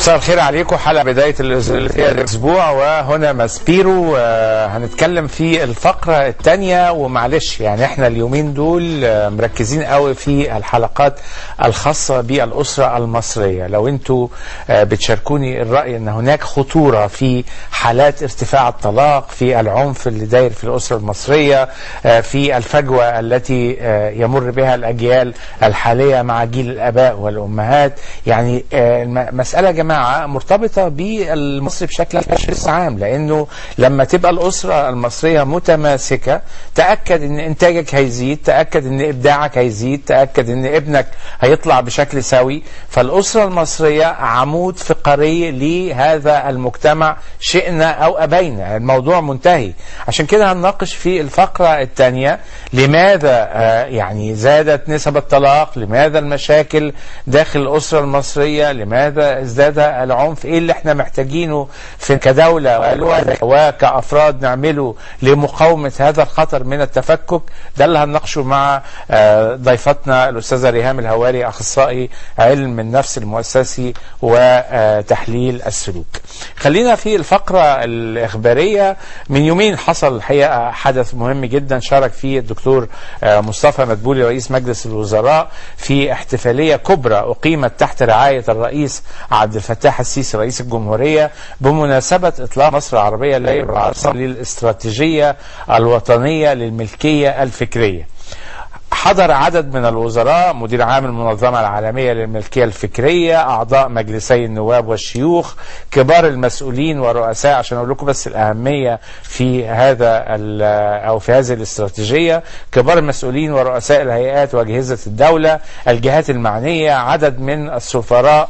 مساء الخير عليكم حلقه بدايه الاسبوع وهنا ماسبيرو آه، هنتكلم في الفقره الثانيه ومعلش يعني احنا اليومين دول آه، مركزين قوي في الحلقات الخاصه بالاسره المصريه لو انتوا آه، بتشاركوني الراي ان هناك خطوره في حالات ارتفاع الطلاق في العنف اللي داير في الاسره المصريه آه، في الفجوه التي آه، يمر بها الاجيال الحاليه مع جيل الاباء والامهات يعني آه، الم- مساله يا جماعه مرتبطه بالمصري بشكل بشكل عام لانه لما تبقى الاسره المصريه متماسكه تاكد ان انتاجك هيزيد تاكد ان ابداعك هيزيد تاكد ان ابنك هيطلع بشكل سوي فالاسره المصريه عمود فقري لهذا المجتمع شئنا او ابينا الموضوع منتهي عشان كده هنناقش في الفقره الثانيه لماذا آه، يعني زادت نسب الطلاق لماذا المشاكل داخل الاسره المصريه لماذا ازداد العنف ايه اللي احنا محتاجينه في كدوله وكافراد نعمله لمقاومه هذا الخطر من التفكك ده اللي هنناقشه مع آه، ضيفتنا الاستاذه ريهام الهواري اخصائي علم النفس المؤسسي وتحليل السلوك خلينا في الفقره الاخباريه من يومين حصل الحقيقه حدث مهم جدا شارك فيه الدكتور آه، مصطفى مدبولي رئيس مجلس الوزراء في احتفاليه كبرى اقيمت تحت رعايه الرئيس عبد الفتاح السيسي رئيس الجمهوريه بمناسبه اطلاق مصر العربيه للاستراتيجيه الوطنيه للملكيه الفكريه. حضر عدد من الوزراء مدير عام المنظمة العالمية للملكية الفكرية أعضاء مجلسي النواب والشيوخ كبار المسؤولين ورؤساء عشان أقول لكم بس الأهمية في هذا ال- أو في هذه الاستراتيجية كبار المسؤولين ورؤساء الهيئات وأجهزة الدولة الجهات المعنية عدد من السفراء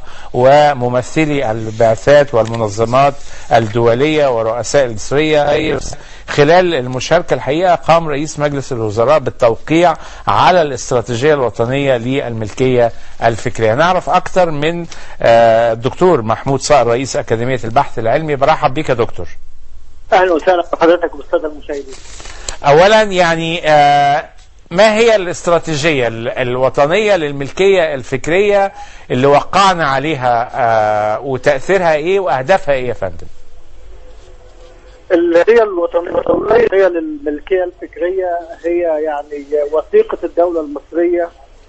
وممثلي البعثات والمنظمات الدولية ورؤساء المصرية خلال المشاركة الحقيقة قام رئيس مجلس الوزراء بالتوقيع على الاستراتيجية الوطنية للملكية الفكرية نعرف أكثر من آه، الدكتور محمود صقر رئيس أكاديمية البحث العلمي برحب بك يا دكتور اهلا وسهلا بحضرتك والساده المشاهدين. أولا يعني آه، ما هي الاستراتيجية ال- الوطنية للملكية الفكرية اللي وقعنا عليها آه، وتأثيرها إيه وأهدافها إيه يا فندم الهيئه الوطنيه هي للملكيه الفكريه هي يعني وثيقه الدوله المصريه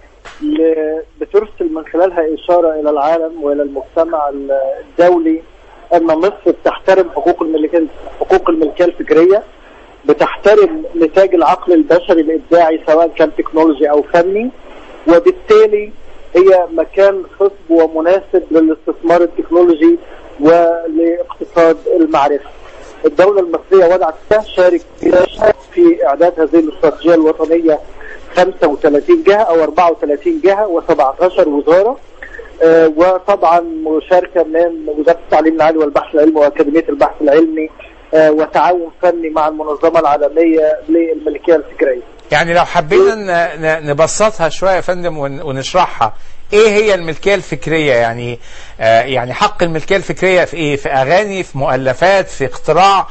اللي بترسل من خلالها اشاره الى العالم والى المجتمع الدولي ان مصر بتحترم حقوق الملكيه حقوق الملكيه الفكريه بتحترم نتاج العقل البشري الابداعي سواء كان تكنولوجي او فني وبالتالي هي مكان خصب ومناسب للاستثمار التكنولوجي ولاقتصاد المعرفه. الدوله المصريه وضعت فيها شارك في اعداد هذه الاستراتيجيه الوطنيه 35 جهه او 34 جهه و17 وزاره آه، وطبعا مشاركه من وزاره التعليم العالي والبحث العلمي واكاديميه البحث العلمي آه، وتعاون فني مع المنظمه العالميه للملكيه الفكريه. يعني لو حبينا ن- ن- نبسطها شويه يا فندم ون- ونشرحها ايه هي الملكيه الفكريه يعني آه يعني حق الملكيه الفكريه في ايه في اغاني في مؤلفات في اختراع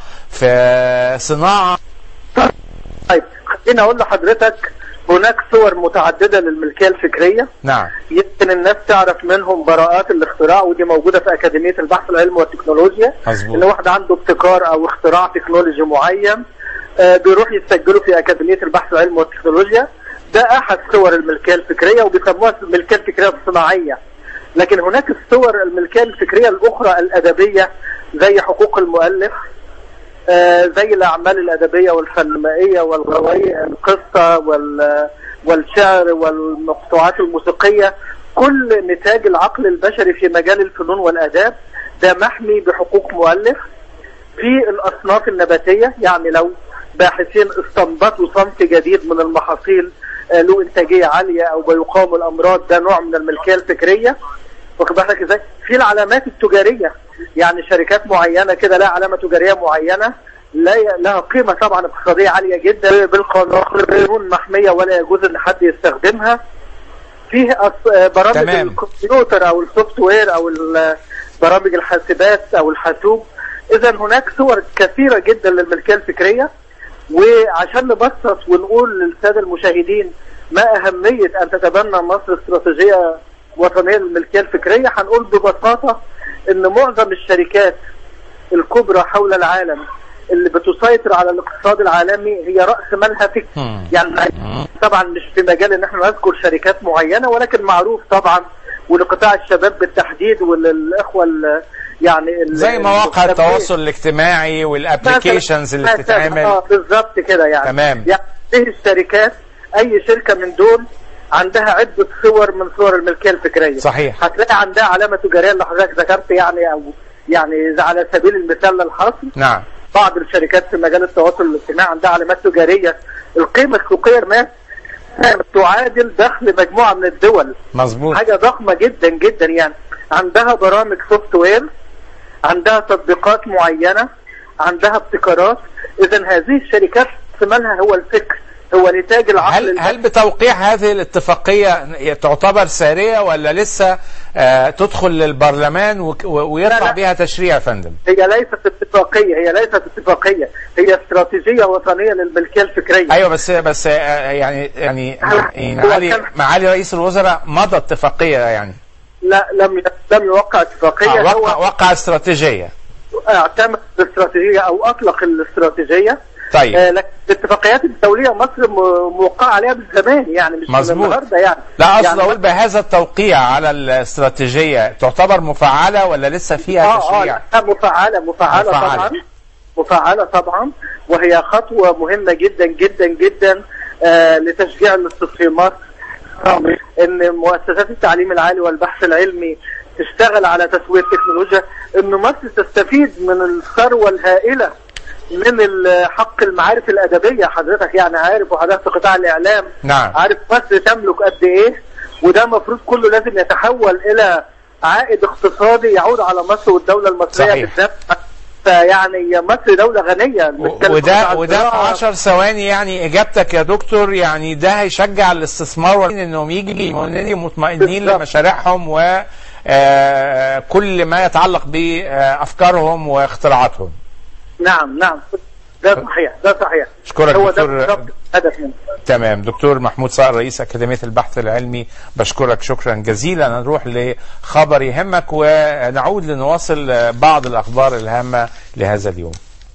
في صناعه طيب خليني اقول لحضرتك هناك صور متعدده للملكيه الفكريه نعم يمكن الناس تعرف منهم براءات الاختراع ودي موجوده في اكاديميه البحث العلمي والتكنولوجيا مظبوط. ان واحد عنده ابتكار او اختراع تكنولوجي معين آه، بيروح يسجله في اكاديميه البحث العلمي والتكنولوجيا ده احد صور الملكيه الفكريه وبيسموها الملكيه الفكريه الصناعيه لكن هناك الصور الملكيه الفكريه الاخرى الادبيه زي حقوق المؤلف آه، زي الاعمال الادبيه والفنمائيه والغوائيه القصه وال والشعر والمقطوعات الموسيقيه كل نتاج العقل البشري في مجال الفنون والاداب ده محمي بحقوق مؤلف في الاصناف النباتيه يعني لو باحثين استنبطوا صنف جديد من المحاصيل آه، له انتاجيه عاليه او بيقاوم الامراض ده نوع من الملكيه الفكريه واخد بالك ازاي؟ في العلامات التجاريه يعني شركات معينه كده لها علامه تجاريه معينه لا ي- لها قيمه طبعا اقتصاديه عاليه جدا بالقانون محميه ولا يجوز ان حد يستخدمها فيه أص- آه، برامج تمام. الكمبيوتر او السوفت وير او ال- برامج الحاسبات او الحاسوب اذا هناك صور كثيره جدا للملكيه الفكريه وعشان نبسط ونقول للساده المشاهدين ما اهميه ان تتبنى مصر استراتيجيه وطنيه للملكيه الفكريه هنقول ببساطه ان معظم الشركات الكبرى حول العالم اللي بتسيطر على الاقتصاد العالمي هي راس مالها فكر مم. يعني طبعا مش في مجال ان احنا نذكر شركات معينه ولكن معروف طبعا ولقطاع الشباب بالتحديد وللاخوه ال- يعني ال- زي مواقع المستثمرين. التواصل الاجتماعي والابلكيشنز اللي مثلاً- بتتعمل اه بالظبط كده يعني تمام. يعني هذه الشركات اي شركه من دول عندها عده صور من صور الملكيه الفكريه صحيح. هتلاقي عندها علامه تجاريه اللي حضرتك ذكرت يعني او يعني إذا على سبيل المثال للحصر نعم بعض الشركات في مجال التواصل الاجتماعي عندها علامات تجاريه القيمه السوقيه ما تعادل دخل مجموعه من الدول مظبوط حاجه ضخمه جدا جدا يعني عندها برامج سوفت وير عندها تطبيقات معينه عندها ابتكارات اذا هذه الشركات ثمنها هو الفكر هو نتاج العقل هل البشري. هل بتوقيع هذه الاتفاقيه تعتبر ساريه ولا لسه آه تدخل للبرلمان وك- و- لا، ويطلع لا. بها تشريع يا فندم؟ هي ليست اتفاقيه هي ليست اتفاقيه هي استراتيجيه وطنيه للملكيه الفكريه ايوه بس بس آه، يعني يعني يعني هو معالي كان- معالي رئيس الوزراء مضى اتفاقيه يعني لا لم لم يوقع اتفاقيه آه وقع هو وقع استراتيجيه اعتمد الاستراتيجيه او اطلق الاستراتيجيه طيب آه، لكن الاتفاقيات الدوليه مصر م- موقعه عليها من زمان يعني مش من مظبوط. النهارده يعني لا اقصد يعني اقول بهذا التوقيع على الاستراتيجيه تعتبر مفعله ولا لسه فيها اه اه تشريع؟ لا مفعله مفعله مفعلة. طبعا مفعله طبعا وهي خطوه مهمه جدا جدا جدا آه لتشجيع الاستثمار ان مؤسسات التعليم العالي والبحث العلمي تشتغل على تسويق التكنولوجيا ان مصر تستفيد من الثروه الهائله من ال- حق المعارف الادبيه حضرتك يعني عارف وحضرتك في قطاع الاعلام نعم. عارف مصر تملك قد ايه وده المفروض كله لازم يتحول الى عائد اقتصادي يعود على مصر والدوله المصريه صحيح. بالذات فيعني مصر دوله غنيه بنتكلم في قطاع وده وده في الزراعة. 10 ثواني يعني اجابتك يا دكتور يعني ده هيشجع الاستثمار وال- انهم يجي يكونوا مطمئنين بالظبط. لمشاريعهم و آه، كل ما يتعلق بافكارهم واختراعاتهم نعم نعم ده صحيح ده صحيح أشكرك هو دكتور. ده بالظبط الهدف منه تمام دكتور محمود صقر رئيس أكاديمية البحث العلمي بشكرك شكرا جزيلا نروح لخبر يهمك ونعود لنواصل بعض الأخبار الهامة لهذا اليوم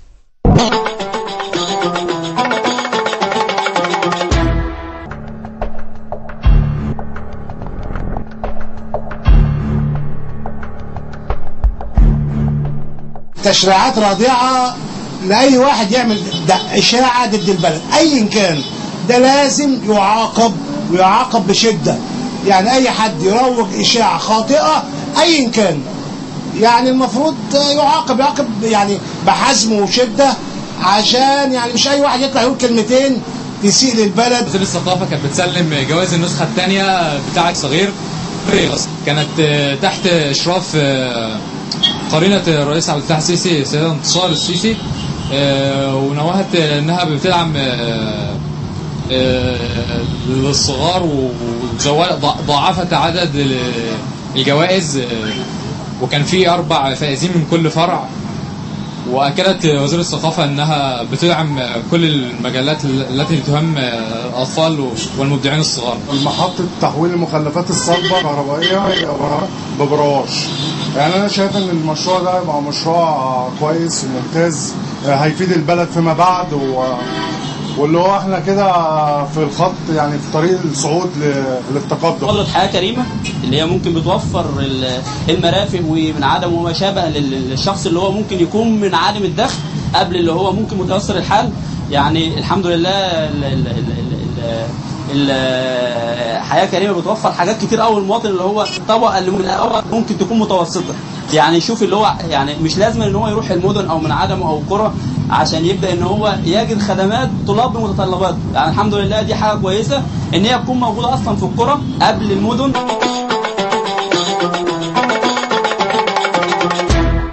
تشريعات رادعة لأي واحد يعمل ده إشاعة ضد البلد أيا كان ده لازم يعاقب ويعاقب بشدة يعني أي حد يروج إشاعة خاطئة أيا كان يعني المفروض يعاقب يعاقب يعني بحزم وشدة عشان يعني مش أي واحد يطلع يقول كلمتين تسيء للبلد وزير الثقافة كانت بتسلم جواز النسخة الثانية بتاعة صغير كانت آه، تحت إشراف آه، قرينة الرئيس عبد الفتاح السيسي السيدة انتصار السيسي آه، ونوهت إنها بتدعم آه، آه، للصغار وضاعفت عدد ال- الجوائز آه، وكان في أربع فائزين من كل فرع واكدت وزير الثقافه انها بتدعم كل المجالات التي تهم الاطفال والمبدعين الصغار. محطة تحويل المخلفات الصلبة كهربائية يبقى ببرواش يعني أنا شايف إن المشروع ده يبقى مشروع كويس وممتاز هيفيد البلد فيما بعد و... واللي هو احنا كده في الخط يعني في طريق الصعود ل- للتقدم مبادرة حياة كريمة اللي هي ممكن بتوفر ال- المرافق ومن عدم وما شابه لل- للشخص اللي هو ممكن يكون من عدم الدخل قبل اللي هو ممكن متيسر الحال يعني الحمد لله ال- ال- ال- ال- ال- ال- حياة كريمة بتوفر حاجات كتير قوي للمواطن اللي هو الطبقة اللي من الأول ممكن تكون متوسطة يعني شوف اللي هو يعني مش لازم ان هو يروح المدن او من عدم او قرى عشان يبدا ان هو يجد خدمات طلاب بمتطلبات يعني الحمد لله دي حاجه كويسه ان هي تكون موجوده اصلا في القرى قبل المدن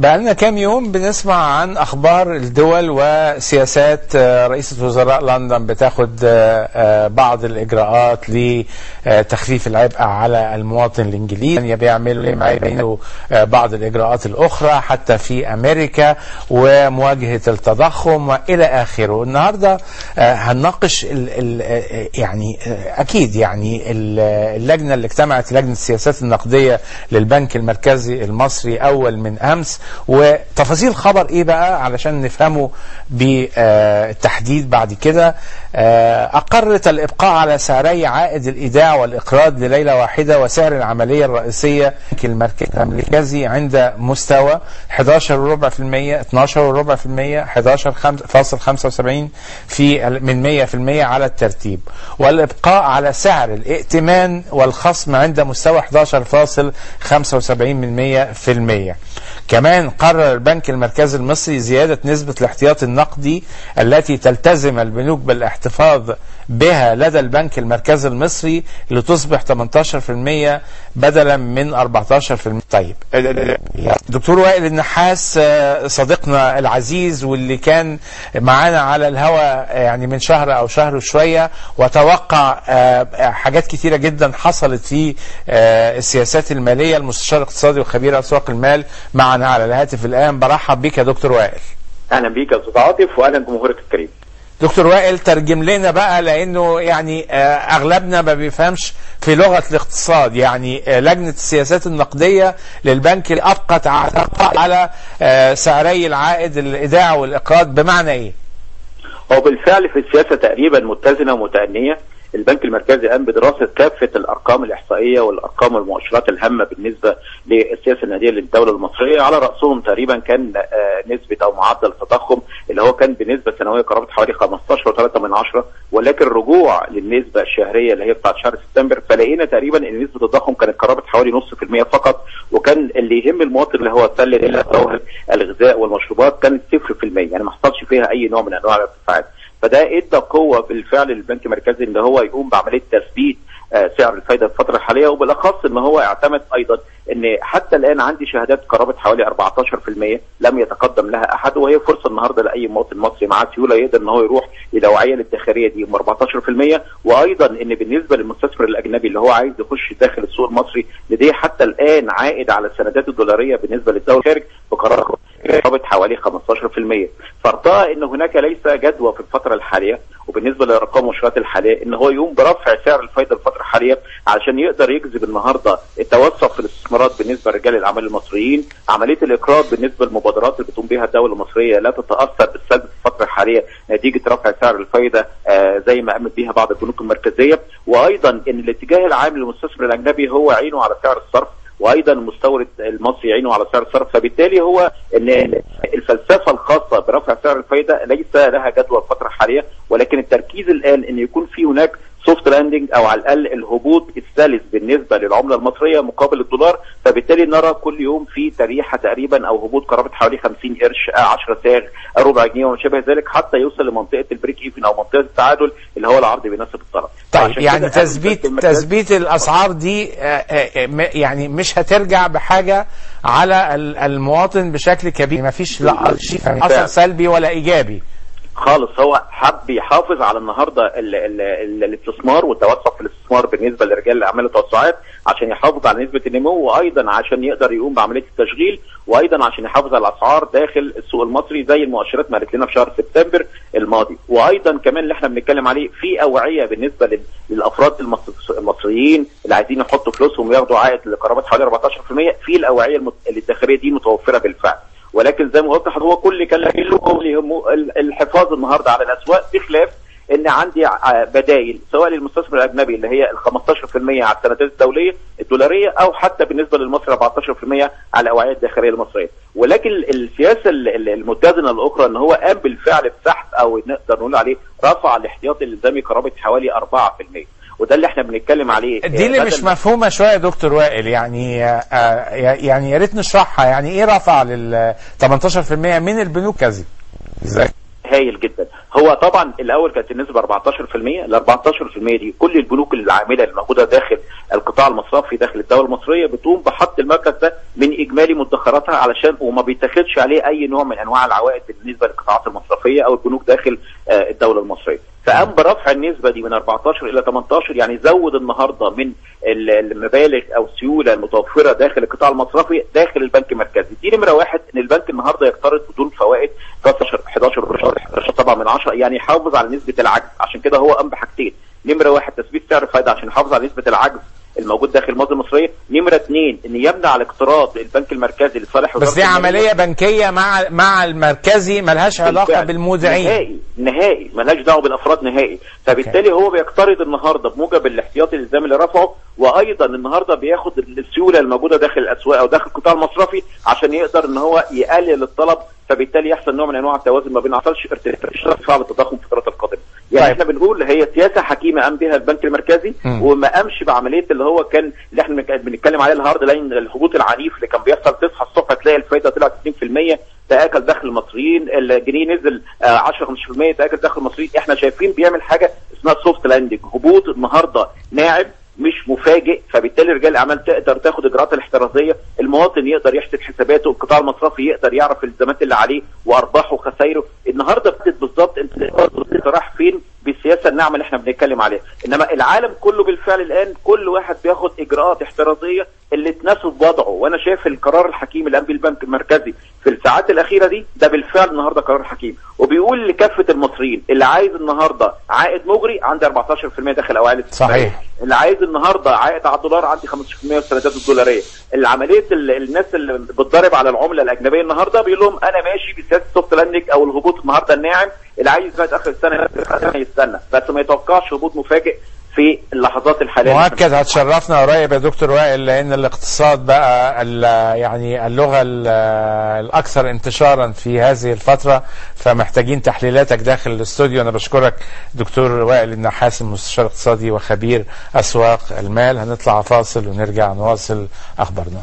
بقالنا كام يوم بنسمع عن اخبار الدول وسياسات آه، رئيسة وزراء لندن بتاخد آه، آه، بعض الاجراءات لتخفيف العبء على المواطن الانجليزي بيعملوا بيعملوا آه، بعض الاجراءات الاخرى حتى في امريكا ومواجهة التضخم والى اخره النهارده آه، هنناقش ال ال آه، يعني آه، اكيد يعني ال- اللجنه اللي اجتمعت لجنه السياسات النقديه للبنك المركزي المصري اول من امس وتفاصيل خبر ايه بقى علشان نفهمه بالتحديد بعد كده آه، اقرت الابقاء على سعري عائد الايداع والاقراض لليله واحده وسعر العمليه الرئيسيه البنك المركزي المركزي عند مستوى 11 وربع في المية 12 وربع في المية 11.75 في ال- من 100 في المية على الترتيب والابقاء على سعر الائتمان والخصم عند مستوى 11.75 من 100 في المية كمان قرر البنك المركزي المصري زيادة نسبة الاحتياط النقدي التي تلتزم البنوك بالاحتفاظ بها لدى البنك المركزي المصري لتصبح 18% بدلا من 14% طيب دكتور وائل النحاس آه، صديقنا العزيز واللي كان معانا على الهواء يعني من شهر او شهر وشويه وتوقع آه، حاجات كتيره جدا حصلت في آه، السياسات الماليه المستشار الاقتصادي وخبير اسواق المال معنا على الهاتف الان برحب بيك يا دكتور وائل اهلا بيك يا استاذ عاطف واهلا جمهورك الكريم دكتور وائل ترجم لنا بقى لانه يعني آه، اغلبنا ما بيفهمش في لغه الاقتصاد يعني آه، لجنه السياسات النقديه للبنك ابقت على على آه، سعري العائد الايداع والاقراض بمعنى ايه؟ هو بالفعل في السياسه تقريبا متزنه ومتأنية البنك المركزي قام بدراسه كافه الارقام الاحصائيه والارقام والمؤشرات الهامه بالنسبه للسياسه النقديه للدوله المصريه على راسهم تقريبا كان آه، نسبه او معدل التضخم اللي هو كان بنسبه سنويه قرابه حوالي 15.3 من عشرة ولكن رجوع للنسبه الشهريه اللي هي بتاعت شهر سبتمبر فلقينا تقريبا ان نسبه التضخم كانت قرابه حوالي نص في المية فقط وكان اللي يهم المواطن اللي هو سله الا الغذاء والمشروبات كانت 0% يعني ما حصلش فيها اي نوع من انواع الارتفاعات فده ادى قوه بالفعل للبنك المركزي ان هو يقوم بعمليه تثبيت آه، سعر الفائده في الفتره الحاليه وبالاخص ان هو اعتمد ايضا ان حتى الان عندي شهادات قرابه حوالي 14% لم يتقدم لها احد وهي فرصه النهارده لاي مواطن مصري معاه سيوله يقدر ان هو يروح للاوعيه الادخاريه دي ام 14% وايضا ان بالنسبه للمستثمر الاجنبي اللي هو عايز يخش داخل السوق المصري لديه حتى الان عائد على السندات الدولاريه بالنسبه للدوله الخارج بقرار قرابه حوالي 15% فارتأى ان هناك ليس جدوى في الفتره الحاليه وبالنسبه للارقام والمؤشرات الحاليه ان هو يقوم برفع سعر الفائده الفتره الحاليه علشان يقدر يجذب النهارده التوسع في الاستثمارات بالنسبه لرجال الاعمال المصريين عمليه الاقراض بالنسبه للمبادرات اللي بتقوم بها الدوله المصريه لا تتاثر بالسلب في الفتره الحاليه نتيجه رفع سعر الفائده آه زي ما قامت بها بعض البنوك المركزيه وايضا ان الاتجاه العام للمستثمر الاجنبي هو عينه على سعر الصرف وايضا المستورد المصري يعينه على سعر الصرف فبالتالي هو ان الفلسفه الخاصه برفع سعر الفائده ليس لها جدوى الفتره الحاليه ولكن التركيز الان ان يكون في هناك سوفت لاندنج او على الاقل الهبوط الثالث بالنسبه للعمله المصريه مقابل الدولار فبالتالي نرى كل يوم في تريحه تقريبا او هبوط قرابه حوالي 50 قرش 10 ساغ ربع جنيه وما شابه ذلك حتى يوصل لمنطقه البريك ايفن او منطقه التعادل اللي هو العرض بيناسب الطلب طيب فعشان يعني كده تثبيت المركز- تثبيت الاسعار دي آه، آه، م- يعني مش هترجع بحاجه على ال- المواطن بشكل كبير ما فيش لا شيء اثر سلبي ولا ايجابي خالص هو حب يحافظ على النهارده ال ال ال الاستثمار والتوسع في الاستثمار بالنسبه لرجال الاعمال التوسعات عشان يحافظ على نسبه النمو وايضا عشان يقدر يقوم بعمليه التشغيل وايضا عشان يحافظ على الاسعار داخل السوق المصري زي المؤشرات ما قالت لنا في شهر سبتمبر الماضي وايضا كمان اللي احنا بنتكلم عليه في اوعيه بالنسبه لل- للافراد المص- المصريين اللي عايزين يحطوا فلوسهم وياخدوا عائد لقرابه حوالي 14% في الاوعيه المت- الادخاريه دي متوفره بالفعل ولكن زي ما قلت لحضرتك هو كل كان له هو اللي يهمه ال- الحفاظ النهارده على الاسواق بخلاف ان عندي ع- بدائل سواء للمستثمر الاجنبي اللي هي ال 15% على السندات الدوليه الدولاريه او حتى بالنسبه للمصري 14% على الاوعيه الداخليه المصريه ولكن ال- السياسه ال- ال- المتزنه الاخرى ان هو قام بالفعل بسحب او نقدر نقول عليه رفع الاحتياطي الالزامي قرابه حوالي 4% وده اللي احنا بنتكلم عليه دي اللي آه، مش بدل- مفهومه شويه يا دكتور وائل يعني آه، آه، يعني يا ريت نشرحها يعني ايه رفع لل 18% من البنوك كذي ازاي هايل جدا هو طبعا الاول كانت النسبه 14% ال 14% دي كل البنوك العامله الموجوده داخل القطاع المصرفي داخل الدوله المصريه بتقوم بحط المبلغ ده من اجمالي مدخراتها علشان وما بيتاخدش عليه اي نوع من انواع العوائد بالنسبه للقطاعات المصرفيه او البنوك داخل آه، الدوله المصريه فقام برفع النسبه دي من 14 الى 18 يعني زود النهارده من ال- المبالغ او السيوله المتوفره داخل القطاع المصرفي داخل البنك المركزي دي نمره واحد ان البنك النهارده يقترض بدون فوائد 13 11 11 طبعا من 10 يعني يحافظ على نسبه العجز عشان كده هو قام بحاجتين نمره واحد تثبيت سعر الفائده عشان يحافظ على نسبه العجز الموجود داخل الموازنه المصريه نمره اثنين ان يمنع الاقتراض البنك المركزي لصالح بس وزارة دي المالية. عمليه بنكيه مع مع المركزي ملهاش علاقه بالفعل. بالمودعين نهائي نهائي ملهاش دعوه بالافراد نهائي فبالتالي هو بيقترض النهارده بموجب الاحتياطي الالزامي اللي رفعه وايضا النهارده بياخد السيوله الموجوده داخل الاسواق او داخل القطاع المصرفي عشان يقدر ان هو يقلل الطلب فبالتالي يحصل نوع من انواع التوازن ما بين عطلش ارتفاع التضخم في الفترات القادمه يعني طيب. احنا بنقول هي سياسه حكيمه قام بها البنك المركزي مم. وما قامش بعمليه اللي هو كان اللي احنا بنك- بنتكلم عليه الهارد لاين الهبوط العنيف اللي كان بيحصل تصحى الصبح تلاقي الفايده طلعت 2% تاكل دخل المصريين الجنيه نزل آه، 10 15% تاكل دخل المصريين احنا شايفين بيعمل حاجه اسمها سوفت لاندنج هبوط النهارده ناعم مش مفاجئ فبالتالي رجال الاعمال تقدر تاخد اجراءات الاحترازيه المواطن يقدر يحسب حساباته القطاع المصرفي يقدر يعرف الالتزامات اللي عليه وارباحه وخسائره النهارده ابتدت بالظبط انت انت رايح فين بالسياسه الناعمه اللي احنا بنتكلم عليها انما العالم كله بالفعل الان كل واحد بياخد اجراءات احترازيه اللي تناسب وضعه وانا شايف القرار الحكيم اللي قام بيه البنك المركزي في الساعات الاخيره دي ده بالفعل النهارده قرار حكيم وبيقول لكافه المصريين اللي عايز النهارده عائد مغري عندي 14% داخل اوائل الاستثمارية. صحيح. اللي عايز النهارده عائد على الدولار عندي 15% والسندات الدولاريه العمليه ال- الناس اللي بتضرب على العمله الاجنبيه النهارده بيقول لهم انا ماشي بسياسه سوفت لاندنج او الهبوط النهارده الناعم اللي عايز لغايه اخر السنه يستنى بس ما يتوقعش هبوط مفاجئ في اللحظات الحاليه مؤكد هتشرفنا قريب يا دكتور وائل لان الاقتصاد بقى ال- يعني اللغه ال- الاكثر انتشارا في هذه الفتره فمحتاجين تحليلاتك داخل الاستوديو انا بشكرك دكتور وائل النحاس المستشار الاقتصادي وخبير اسواق المال هنطلع فاصل ونرجع نواصل اخبارنا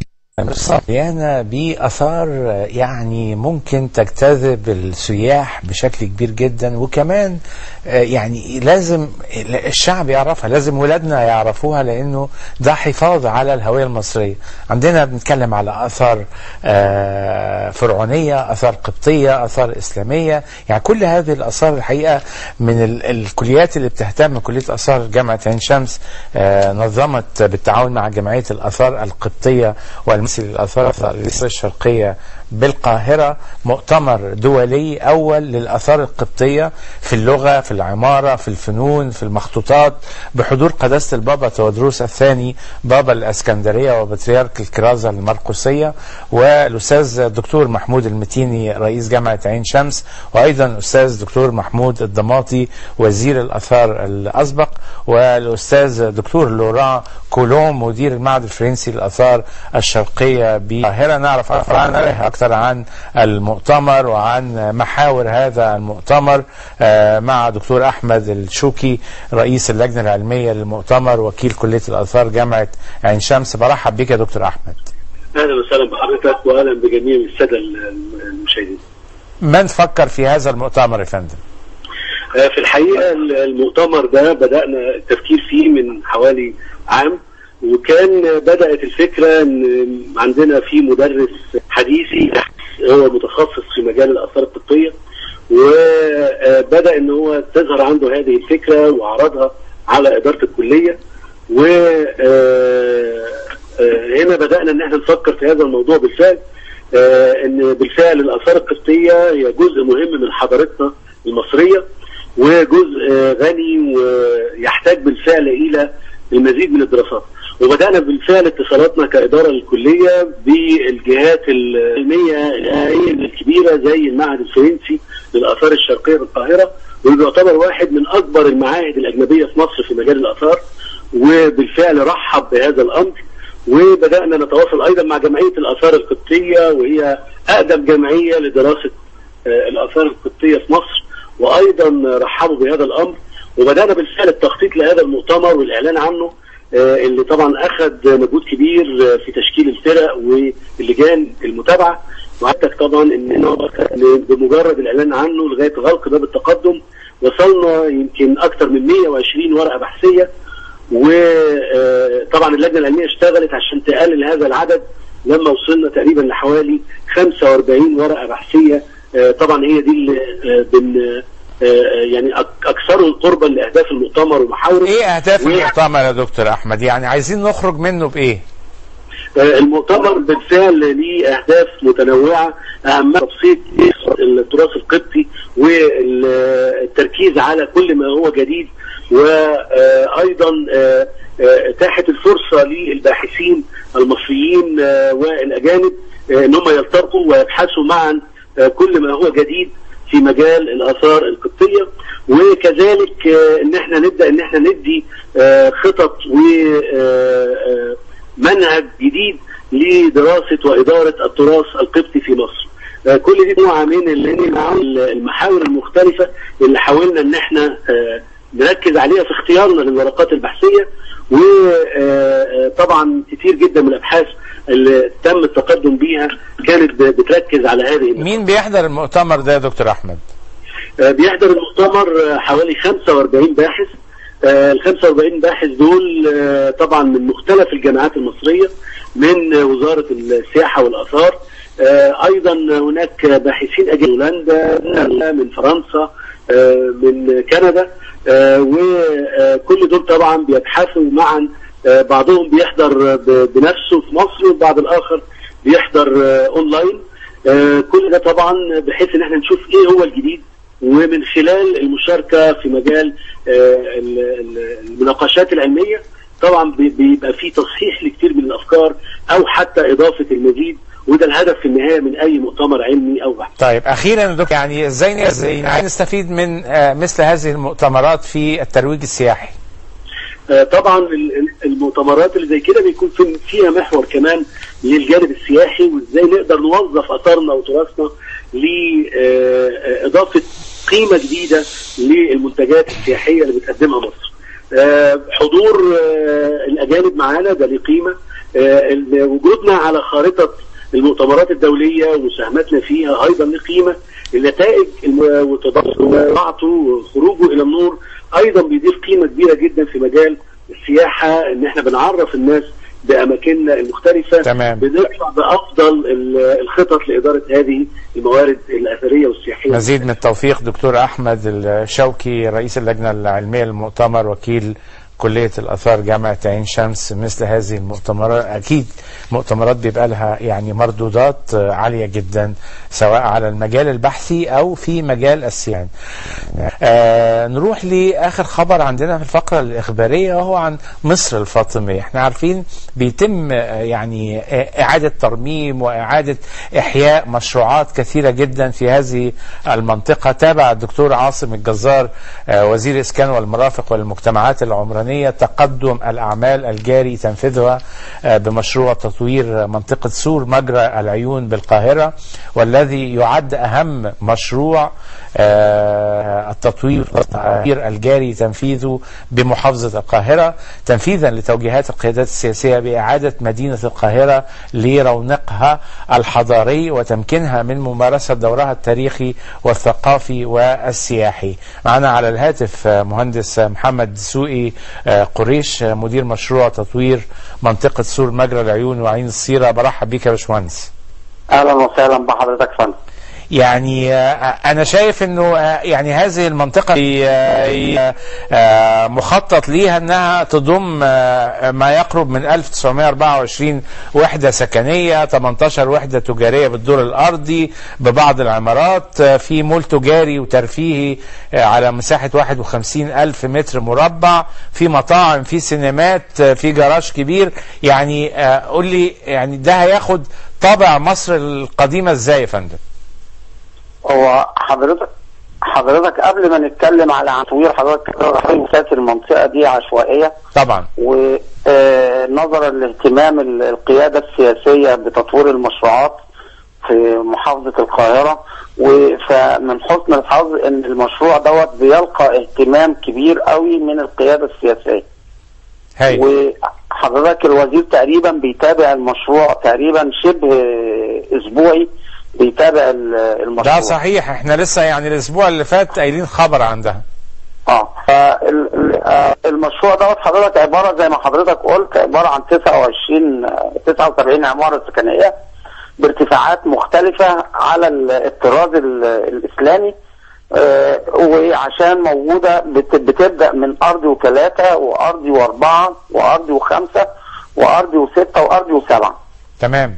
مليانة بآثار يعني ممكن تجتذب السياح بشكل كبير جدا وكمان آه، يعني لازم الشعب يعرفها لازم ولادنا يعرفوها لأنه ده حفاظ على الهوية المصرية عندنا بنتكلم على آثار آه، فرعونية آثار قبطية آثار إسلامية يعني كل هذه الآثار الحقيقة من ال- الكليات اللي بتهتم كلية آثار جامعة عين شمس آه، نظمت بالتعاون مع جمعية الآثار القبطية والمثل للآثار الشرقية بالقاهرة مؤتمر دولي أول للآثار القبطية في اللغة في العمارة في الفنون في المخطوطات بحضور قداسة البابا تودروس الثاني بابا الأسكندرية وبطريرك الكرازة المرقسية والأستاذ الدكتور محمود المتيني رئيس جامعة عين شمس وأيضا الأستاذ الدكتور محمود الضماطي وزير الآثار الأسبق والأستاذ الدكتور لوران كولوم مدير المعهد الفرنسي للآثار الشرقية بالقاهرة نعرف أكثر عن أكثر عن المؤتمر وعن محاور هذا المؤتمر آه، مع دكتور أحمد الشوكي رئيس اللجنة العلمية للمؤتمر وكيل كلية الآثار جامعة عين شمس برحب بك يا دكتور أحمد اهلا وسهلا بحضرتك واهلا بجميع الساده المشاهدين. من فكر في هذا المؤتمر يا فندم آه، في الحقيقه المؤتمر ده بدانا التفكير فيه من حوالي عام وكان بدات الفكره ان عندنا في مدرس حديثي هو متخصص في مجال الاثار الطبيه وبدا ان هو تظهر عنده هذه الفكره وعرضها على اداره الكليه و آه، آه، هنا بدانا ان احنا نفكر في هذا الموضوع بالفعل آه، ان بالفعل الاثار القبطيه هي جزء مهم من حضارتنا المصريه وجزء آه، غني ويحتاج بالفعل الى المزيد من الدراسات وبدانا بالفعل اتصالاتنا كاداره للكليه بالجهات العلميه الكبيره زي المعهد الفرنسي للاثار الشرقيه بالقاهره واللي بيعتبر واحد من اكبر المعاهد الاجنبيه في مصر في مجال الاثار وبالفعل رحب بهذا الامر وبدانا نتواصل ايضا مع جمعيه الاثار القبطيه وهي اقدم جمعيه لدراسه آه، الاثار القبطيه في مصر وايضا رحبوا بهذا الامر وبدانا بالفعل التخطيط لهذا المؤتمر والاعلان عنه آه، اللي طبعا اخذ مجهود كبير آه، في تشكيل الفرق واللجان المتابعه وعدتك طبعا ان بمجرد الاعلان عنه لغايه غلق باب التقدم وصلنا يمكن اكثر من 120 ورقه بحثيه وطبعا اللجنه العلميه اشتغلت عشان تقلل هذا العدد لما وصلنا تقريبا لحوالي 45 ورقه بحثيه آه، طبعا هي دي اللي آه، بن آه، يعني أك- اكثرهم قربا لاهداف المؤتمر ومحاوره ايه اهداف و- المؤتمر يا دكتور احمد يعني عايزين نخرج منه بايه آه، المؤتمر بالفعل ليه اهداف متنوعه اهمها تبسيط التراث القبطي والتركيز على كل ما هو جديد وايضا اتاحه الفرصه للباحثين المصريين آه، والاجانب آه، ان هم يلتقوا ويبحثوا معا آه، كل ما هو جديد في مجال الاثار القبطيه وكذلك آه، ان احنا نبدا ان احنا ندي آه، خطط ومنهج جديد لدراسه واداره التراث القبطي في مصر. آه، كل دي مجموعه من ال- المحاور المختلفه اللي حاولنا ان احنا آه، نركز عليها في اختيارنا للورقات البحثيه وطبعا كتير جدا من الابحاث اللي تم التقدم بيها كانت ب- بتركز على هذه النقاط. مين بيحضر المؤتمر ده يا دكتور احمد آه، بيحضر المؤتمر آه، حوالي 45 باحث آه، ال 45 باحث دول آه، طبعا من مختلف الجامعات المصريه من آه، وزاره السياحه والاثار آه، ايضا هناك باحثين اجانب من هولندا من فرنسا آه، من كندا آه، وكل دول طبعا بيبحثوا معا آه، بعضهم بيحضر ب- بنفسه في مصر والبعض الاخر بيحضر آه، اونلاين آه، كل ده طبعا بحيث ان احنا نشوف ايه هو الجديد ومن خلال المشاركه في مجال آه، ال- ال- المناقشات العلميه طبعا بي- بيبقى في تصحيح لكتير من الافكار او حتى اضافه المزيد وده الهدف في النهايه من اي مؤتمر علمي او بحث. طيب اخيرا يا دكتور يعني ازاي ازاي نستفيد من آه، مثل هذه المؤتمرات في الترويج السياحي آه، طبعا ال- ال- المؤتمرات اللي زي كده بيكون في- فيها محور كمان للجانب السياحي وازاي نقدر نوظف اثارنا وتراثنا لاضافه قيمه جديده للمنتجات السياحيه اللي بتقدمها مصر. آه، حضور آه، الاجانب معانا ده ليه قيمه آه، ال- وجودنا على خارطه المؤتمرات الدوليه ومساهمتنا فيها ايضا ليه قيمه النتائج الم- وتضاعته وخروجه الى النور ايضا بيضيف قيمه كبيره جدا في مجال السياحه ان احنا بنعرف الناس باماكننا المختلفه تمام. بنطلع بافضل ال- الخطط لاداره هذه الموارد الاثريه والسياحيه مزيد من التوفيق دكتور احمد الشوكي رئيس اللجنه العلميه للمؤتمر وكيل كليه الاثار جامعه عين شمس مثل هذه المؤتمرات اكيد مؤتمرات بيبقى لها يعني مردودات آه، عاليه جدا سواء على المجال البحثي او في مجال السياحه. آه نروح لاخر خبر عندنا في الفقره الاخباريه وهو عن مصر الفاطميه، احنا عارفين بيتم آه، يعني آه، اعاده ترميم واعاده احياء مشروعات كثيره جدا في هذه المنطقه، تابع الدكتور عاصم الجزار آه، وزير الاسكان والمرافق والمجتمعات العمرانيه تقدم الاعمال الجاري تنفيذها آه، بمشروع تطوير منطقه سور مجرى العيون بالقاهره والذي يعد اهم مشروع آه، التطوير التطوير الجاري تنفيذه بمحافظة القاهرة تنفيذا لتوجيهات القيادات السياسية بإعادة مدينة القاهرة لرونقها الحضاري وتمكينها من ممارسة دورها التاريخي والثقافي والسياحي معنا على الهاتف آه، مهندس محمد دسوقي آه، قريش آه، مدير مشروع تطوير منطقة سور مجرى العيون وعين السيرة برحب بيك يا باشمهندس اهلا وسهلا بحضرتك فندم يعني آه، انا شايف انه آه، يعني هذه المنطقه آه، آه، مخطط ليها انها تضم آه، ما يقرب من 1924 وحده سكنيه 18 وحده تجاريه بالدور الارضي ببعض العمارات آه، في مول تجاري وترفيهي آه، على مساحه 51 الف متر مربع في مطاعم في سينمات آه، في جراج كبير يعني آه، قول لي يعني ده هياخد طابع مصر القديمه ازاي يا فندم؟ هو حضرتك حضرتك قبل ما نتكلم على عن تطوير حضرتك مسات المنطقه دي عشوائيه طبعا ونظرا لاهتمام ال- القياده السياسيه بتطوير المشروعات في محافظه القاهره و- فمن حسن الحظ ان المشروع دوت بيلقى اهتمام كبير قوي من القياده السياسيه هاي وحضرتك الوزير تقريبا بيتابع المشروع تقريبا شبه اسبوعي بيتابع ال- المشروع ده صحيح احنا لسه يعني الاسبوع اللي فات قايلين خبر عن ده اه فال- ال- آه، المشروع دوت حضرتك عباره زي ما حضرتك قلت عباره عن 29 آه، 79 عماره سكنيه بارتفاعات مختلفه على ال- الطراز ال- الاسلامي آه، وعشان موجوده بت- بتبدا من ارضي وثلاثه وارضي واربعه وارضي وخمسه وارضي وسته وارضي وسبعه تمام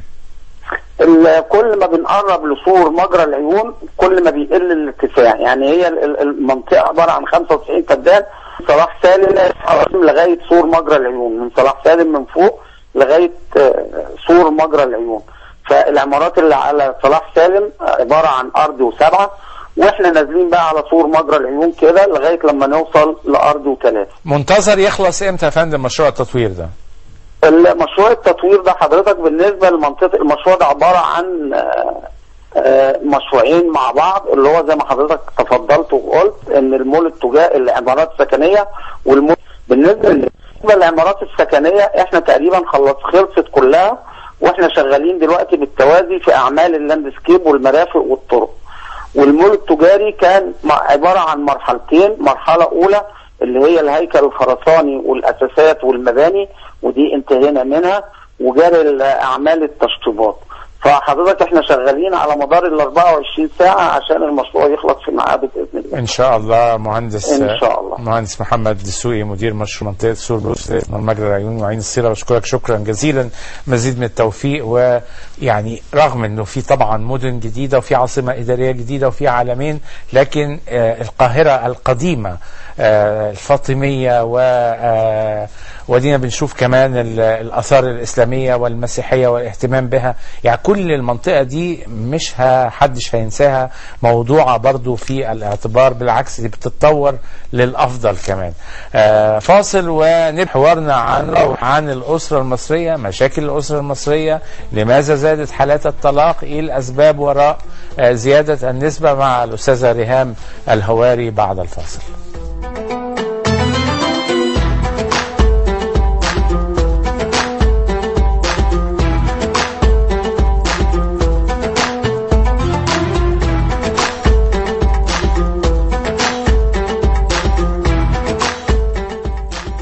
ال- كل ما بنقرب لسور مجرى العيون كل ما بيقل الارتفاع يعني هي ال- ال- المنطقه عباره عن 95 فدان صلاح سالم لغايه سور مجرى العيون من صلاح سالم من فوق لغايه آه، سور مجرى العيون فالعمارات اللي على صلاح سالم عباره عن ارض وسبعه واحنا نازلين بقى على سور مجرى العيون كده لغايه لما نوصل لارض وثلاثه منتظر يخلص امتى يا فندم مشروع التطوير ده المشروع التطوير ده حضرتك بالنسبه لمنطقه المشروع ده عباره عن آه، آه، مشروعين مع بعض اللي هو زي ما حضرتك تفضلت وقلت ان المول التجاري العمارات السكنيه والمول بالنسبه بالنسبه للعمارات السكنيه احنا تقريبا خلص خلصت كلها واحنا شغالين دلوقتي بالتوازي في اعمال اللاندسكيب والمرافق والطرق والمول التجاري كان مع- عباره عن مرحلتين مرحله اولى اللي هي الهيكل الخرساني والاساسات والمباني ودي انتهينا منها وجاري اعمال التشطيبات فحضرتك احنا شغالين على مدار ال 24 ساعه عشان المشروع يخلص في ميعاده باذن الله ان شاء الله مهندس إن شاء الله. مهندس محمد دسوقي مدير مشروع منطقه سور بلوس مجرى العيون وعين السيره بشكرك شكرا جزيلا مزيد من التوفيق ويعني رغم انه في طبعا مدن جديده وفي عاصمه اداريه جديده وفي عالمين لكن آه القاهره القديمه آه الفاطميه و آه ودينا بنشوف كمان ال- الاثار الاسلاميه والمسيحيه والاهتمام بها يعني كل المنطقه دي مش ه- حدش هينساها موضوعه برضو في الاعتبار بالعكس دي بتتطور للافضل كمان آه فاصل ونبدا حوارنا عن عن الاسره المصريه مشاكل الاسره المصريه لماذا زادت حالات الطلاق ايه الاسباب وراء آه زياده النسبه مع الاستاذه ريهام الهواري بعد الفاصل